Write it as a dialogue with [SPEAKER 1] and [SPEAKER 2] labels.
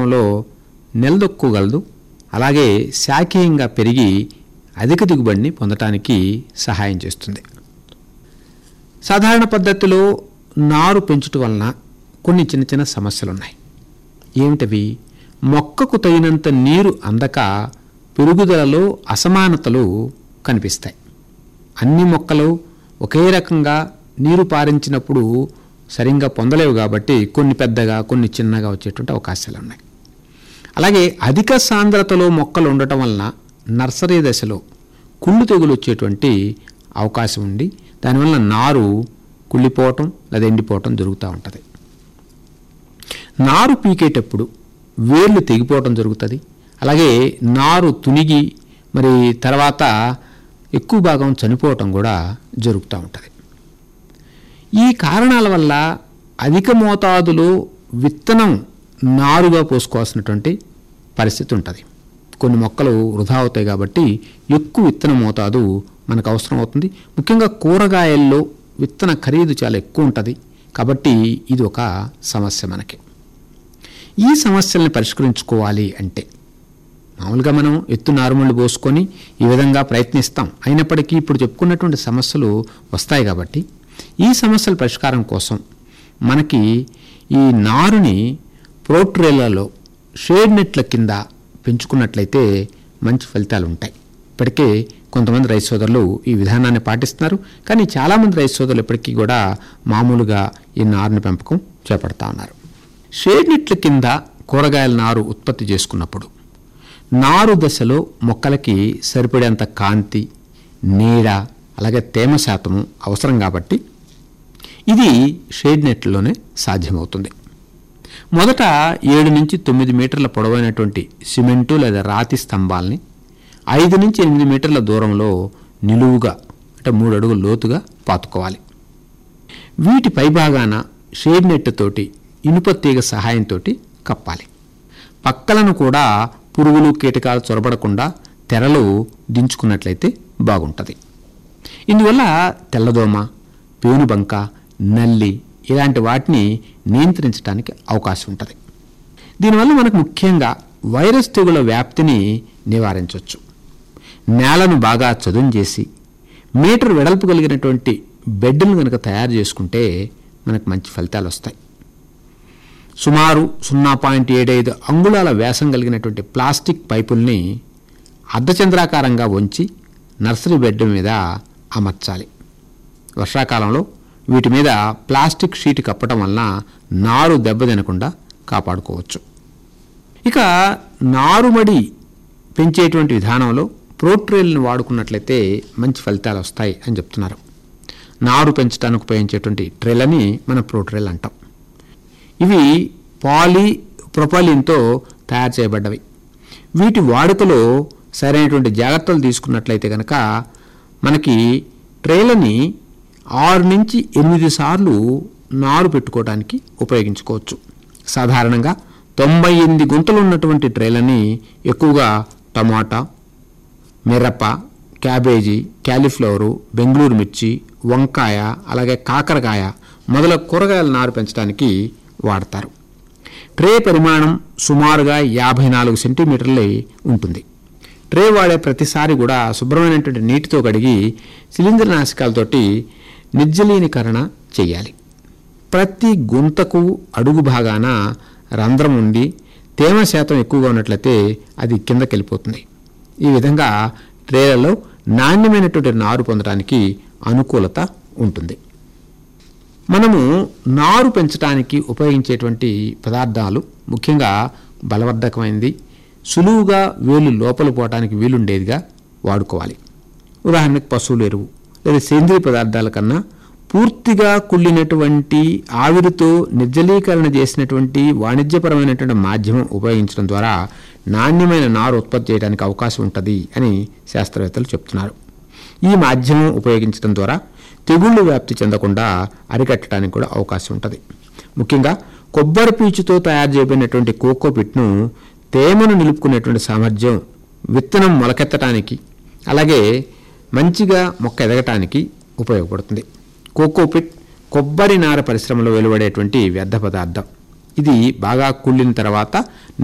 [SPEAKER 1] కాలంలో నిలదొక్కుగలదు అలాగే శాఖీయంగా పెరిగి అధిక దిగుబడిని పొందటానికి సహాయం చేస్తుంది సాధారణ పద్ధతిలో నారు పెంచుట వలన కొన్ని చిన్న చిన్న సమస్యలు ఉన్నాయి ఏమిటవి మొక్కకు తగినంత నీరు అందక పెరుగుదలలో అసమానతలు కనిపిస్తాయి అన్ని మొక్కలు ఒకే రకంగా నీరు పారించినప్పుడు సరిగ్గా పొందలేవు కాబట్టి కొన్ని పెద్దగా కొన్ని చిన్నగా వచ్చేటువంటి అవకాశాలు ఉన్నాయి అలాగే అధిక సాంద్రతలో మొక్కలు ఉండటం వలన నర్సరీ దశలో కుళ్ళు తెగులు వచ్చేటువంటి అవకాశం ఉండి దానివల్ల నారు కుళ్ళిపోవటం లేదా ఎండిపోవటం జరుగుతూ ఉంటుంది నారు పీకేటప్పుడు వేర్లు తెగిపోవటం జరుగుతుంది అలాగే నారు తునిగి మరి తర్వాత ఎక్కువ భాగం చనిపోవటం కూడా జరుగుతూ ఉంటుంది ఈ కారణాల వల్ల అధిక మోతాదులో విత్తనం నారుగా పోసుకోవాల్సినటువంటి పరిస్థితి ఉంటుంది కొన్ని మొక్కలు వృధా అవుతాయి కాబట్టి ఎక్కువ విత్తన మోతాదు మనకు అవసరం అవుతుంది ముఖ్యంగా కూరగాయల్లో విత్తన ఖరీదు చాలా ఎక్కువ ఉంటుంది కాబట్టి ఇది ఒక సమస్య మనకి ఈ సమస్యల్ని పరిష్కరించుకోవాలి అంటే మామూలుగా మనం ఎత్తు నారుమళ్ళు పోసుకొని ఈ విధంగా ప్రయత్నిస్తాం అయినప్పటికీ ఇప్పుడు చెప్పుకున్నటువంటి సమస్యలు వస్తాయి కాబట్టి ఈ సమస్యల పరిష్కారం కోసం మనకి ఈ నారుని ప్రోట్రేళ్లలో షేడ్ నెట్ల కింద పెంచుకున్నట్లయితే మంచి ఫలితాలు ఉంటాయి ఇప్పటికే కొంతమంది రైతు సోదరులు ఈ విధానాన్ని పాటిస్తున్నారు కానీ చాలామంది రైతు సోదరులు ఇప్పటికీ కూడా మామూలుగా ఈ నారుని పెంపకం చేపడతా ఉన్నారు షేడ్ నెట్ల కింద కూరగాయల నారు ఉత్పత్తి చేసుకున్నప్పుడు నారు దశలో మొక్కలకి సరిపడేంత కాంతి నీడ అలాగే తేమ శాతము అవసరం కాబట్టి ఇది షేడ్ నెట్లోనే సాధ్యమవుతుంది మొదట ఏడు నుంచి తొమ్మిది మీటర్ల పొడవైనటువంటి సిమెంటు లేదా రాతి స్తంభాల్ని ఐదు నుంచి ఎనిమిది మీటర్ల దూరంలో నిలువుగా అంటే మూడు అడుగుల లోతుగా పాతుకోవాలి వీటి పైభాగాన షేడ్ నెట్ తోటి ఇనుప తీగ సహాయంతో కప్పాలి పక్కలను కూడా పురుగులు కీటకాలు చొరబడకుండా తెరలు దించుకున్నట్లయితే బాగుంటుంది ఇందువల్ల తెల్లదోమ పేనుబంక నల్లి ఇలాంటి వాటిని నియంత్రించడానికి అవకాశం ఉంటుంది దీనివల్ల మనకు ముఖ్యంగా వైరస్ తెగుల వ్యాప్తిని నివారించవచ్చు నేలను బాగా చదును చేసి మీటర్ వెడల్పు కలిగినటువంటి బెడ్లను కనుక తయారు చేసుకుంటే మనకు మంచి ఫలితాలు వస్తాయి సుమారు సున్నా పాయింట్ ఏడైదు అంగుళాల వ్యాసం కలిగినటువంటి ప్లాస్టిక్ పైపుల్ని అర్ధచంద్రాకారంగా వంచి నర్సరీ బెడ్ మీద అమర్చాలి వర్షాకాలంలో వీటి మీద ప్లాస్టిక్ షీట్ కప్పటం వలన నారు దెబ్బతినకుండా కాపాడుకోవచ్చు ఇక నారుమడి పెంచేటువంటి విధానంలో ప్రోట్రేల్ని వాడుకున్నట్లయితే మంచి ఫలితాలు వస్తాయి అని చెప్తున్నారు నారు పెంచడానికి ఉపయోగించేటువంటి ట్రేలని మనం ప్రోట్రేల్ అంటాం ఇవి పాలీ ప్రొపలిన్తో తయారు చేయబడ్డవి వీటి వాడుకలో సరైనటువంటి జాగ్రత్తలు తీసుకున్నట్లయితే కనుక మనకి ట్రేలని ఆరు నుంచి ఎనిమిది సార్లు నారు పెట్టుకోవడానికి ఉపయోగించుకోవచ్చు సాధారణంగా తొంభై ఎనిమిది గుంతలు ఉన్నటువంటి ట్రేలని ఎక్కువగా టమాటా మిరప క్యాబేజీ క్యాలీఫ్లవరు బెంగళూరు మిర్చి వంకాయ అలాగే కాకరకాయ మొదలగు కూరగాయల నారు పెంచడానికి వాడతారు ట్రే పరిమాణం సుమారుగా యాభై నాలుగు సెంటీమీటర్లే ఉంటుంది ట్రే వాడే ప్రతిసారి కూడా శుభ్రమైనటువంటి నీటితో కడిగి శిలీంద్ర నాశకాలతోటి నిర్జలీకరణ చేయాలి ప్రతి గుంతకు అడుగు భాగాన రంధ్రం ఉండి తేమ శాతం ఎక్కువగా ఉన్నట్లయితే అది కిందకి వెళ్ళిపోతుంది ఈ విధంగా ట్రేలలో నాణ్యమైనటువంటి నారు పొందడానికి అనుకూలత ఉంటుంది మనము నారు పెంచడానికి ఉపయోగించేటువంటి పదార్థాలు ముఖ్యంగా బలవర్ధకమైనది సులువుగా వేలు లోపల పోవడానికి వీలుండేదిగా వాడుకోవాలి ఉదాహరణకు పశువుల ఎరువు లేదా సేంద్రియ పదార్థాల కన్నా పూర్తిగా కుళ్ళినటువంటి ఆవిరితో నిర్జలీకరణ చేసినటువంటి వాణిజ్యపరమైనటువంటి మాధ్యమం ఉపయోగించడం ద్వారా నాణ్యమైన నారు ఉత్పత్తి చేయడానికి అవకాశం ఉంటుంది అని శాస్త్రవేత్తలు చెప్తున్నారు ఈ మాధ్యమం ఉపయోగించడం ద్వారా తెగుళ్ళు వ్యాప్తి చెందకుండా అరికట్టడానికి కూడా అవకాశం ఉంటుంది ముఖ్యంగా కొబ్బరి పీచుతో తయారు చేయబడినటువంటి కోకోపిట్ను తేమను నిలుపుకునేటువంటి సామర్థ్యం విత్తనం మొలకెత్తడానికి అలాగే మంచిగా మొక్క ఎదగటానికి ఉపయోగపడుతుంది కోకోపిట్ కొబ్బరి నార పరిశ్రమలో వెలువడేటువంటి వ్యర్థ పదార్థం ఇది బాగా కుళ్ళిన తర్వాత